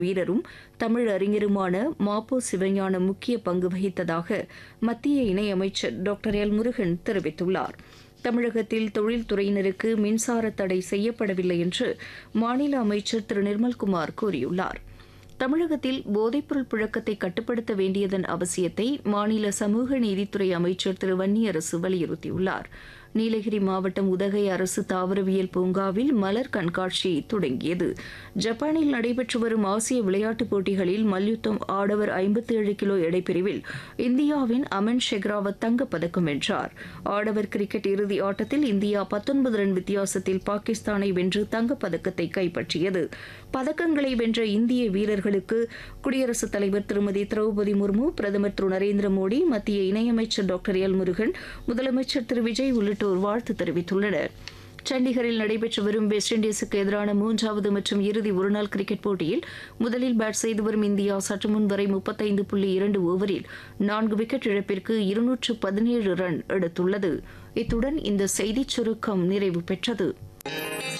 வீரரும் தமிழ் அறிஞருமான மாப்போ சிவஞானம் முக்கிய பங்கு வகித்ததாக மத்திய இணையமைச்சர் டாக்டர் எல் முருகன் தெரிவித்துள்ளார் தமிழகத்தில் தொழில்துறையினருக்கு மின்சார தடை செய்யப்படவில்லை என்று மாநில அமைச்சர் திரு நிர்மல்குமார் கூறியுள்ளார் தமிழகத்தில் போதைப்பொருள் புழக்கத்தை கட்டுப்படுத்த வேண்டியதன் அவசியத்தை மாநில சமூக நீதித்துறை அமைச்சர் திரு வன்னியரசு வலியுறுத்தியுள்ளார் நீலகிரி மாவட்டம் உதகை அரசு தாவரவியல் பூங்காவில் மலர் கண்காட்சி தொடங்கியது ஜப்பானில் நடைபெற்று வரும் ஆசிய விளையாட்டுப் போட்டிகளில் மல்யுத்தம் ஆடவர் ஐம்பத்தி ஏழு கிலோ எடைப்பிரிவில் இந்தியாவின் அமன் ஷெக்ராவத் தங்கப்பதக்கம் வென்றார் ஆடவர் கிரிக்கெட் இறுதி ஆட்டத்தில் இந்தியா பத்தொன்பது ரன் வித்தியாசத்தில் பாகிஸ்தானை வென்று தங்கப்பதக்கத்தை கைப்பற்றியது பதக்கங்களை வென்ற இந்திய வீரர்களுக்கு குடியரசுத் தலைவர் திருமதி திரௌபதி முர்மு பிரதமர் திரு நரேந்திர மோடி மத்திய இணையமைச்சர் டாக்டர் எல் முருகன் முதலமைச்சர் திரு விஜய் உள்ளிட்டோர் வாழ்த்து தெரிவித்துள்ளனர் சண்டிகரில் நடைபெற்று வரும் வெஸ்ட் இண்டீஸுக்கு எதிரான மூன்றாவது மற்றும் இறுதி ஒருநாள் கிரிக்கெட் போட்டியில் முதலில் பேட் செய்து வரும் இந்தியா சற்று முன் வரை முப்பத்தைந்து புள்ளி இரண்டு ஓவரில் நான்கு விக்கெட் இழப்பிற்கு இருநூற்று பதினேழு ரன் எடுத்துள்ளது இத்துடன் இந்த செய்திச் சுருக்கம் நிறைவு பெற்றது